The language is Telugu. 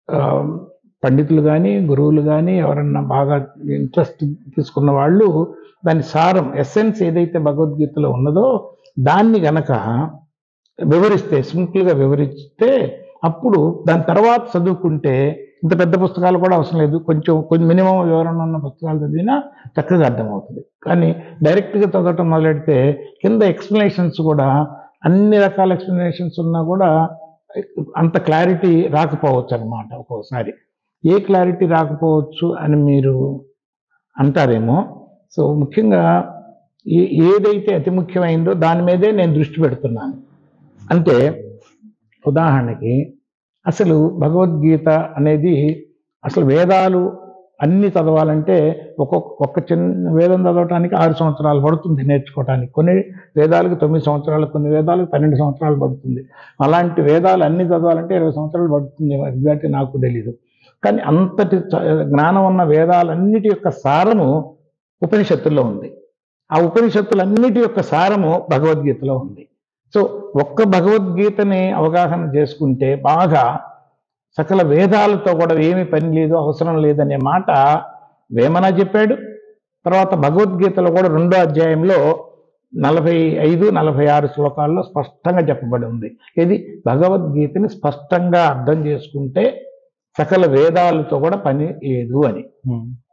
ఆ, పండితులు కానీ గురువులు కానీ ఎవరన్నా బాగా ఇంట్రెస్ట్ తీసుకున్న వాళ్ళు దాని సారం ఎసెన్స్ ఏదైతే భగవద్గీతలో ఉన్నదో దాన్ని గనక వివరిస్తే సింపుల్గా వివరిస్తే అప్పుడు దాని తర్వాత చదువుకుంటే ఇంత పెద్ద పుస్తకాలు కూడా అవసరం లేదు కొంచెం కొంచెం మినిమం వివరణ ఉన్న పుస్తకాలు చదివినా చక్కగా అర్థమవుతుంది కానీ డైరెక్ట్గా చదవటం మొదలెడితే కింద ఎక్స్ప్లెనేషన్స్ కూడా అన్ని రకాల ఎక్స్ప్లెనేషన్స్ ఉన్నా కూడా అంత క్లారిటీ రాకపోవచ్చు అనమాట ఒక్కోసారి ఏ క్లారిటీ రాకపోవచ్చు అని మీరు అంటారేమో సో ముఖ్యంగా ఏ- ఏదైతే అతి ముఖ్యమైందో దాని మీదే నేను దృష్టి పెడుతున్నాను అంటే ఉదాహరణకి అసలు భగవద్గీత అనేది అసలు వేదాలు అన్ని చదవాలంటే ఒక్కొక్క ఒక్క చిన్న వేదం చదవటానికి ఆరు సంవత్సరాలు పడుతుంది నేర్చుకోవటానికి కొన్ని వేదాలకు తొమ్మిది సంవత్సరాలు కొన్ని వేదాలకు పన్నెండు సంవత్సరాలు పడుతుంది అలాంటి వేదాలు అన్ని చదవాలంటే ఇరవై సంవత్సరాలు పడుతుంది ఎగ్జాక్ట్ నాకు తెలీదు కానీ అంతటి చ- జ్ఞానం ఉన్న వేదాలన్నిటి యొక్క సారము ఉపనిషత్తుల్లో ఉంది ఆ ఉపనిషత్తులన్నిటి యొక్క సారము భగవద్గీతలో ఉంది సో ఒక్క భగవద్గీతని అవగాహన చేసుకుంటే బాగా సకల వేదాలతో కూడా ఏమి పని లేదు అవసరం లేదనే మాట వేమన చెప్పాడు తర్వాత భగవద్గీతలో కూడా రెండో అధ్యాయంలో నలభై ఐదు నలభై ఆరు శ్లోకాల్లో స్పష్టంగా చెప్పబడి ఉంది ఇది భగవద్గీతని స్పష్టంగా అర్థం చేసుకుంటే సకల వేదాలతో కూడా పని లేదు అని ఉమ్.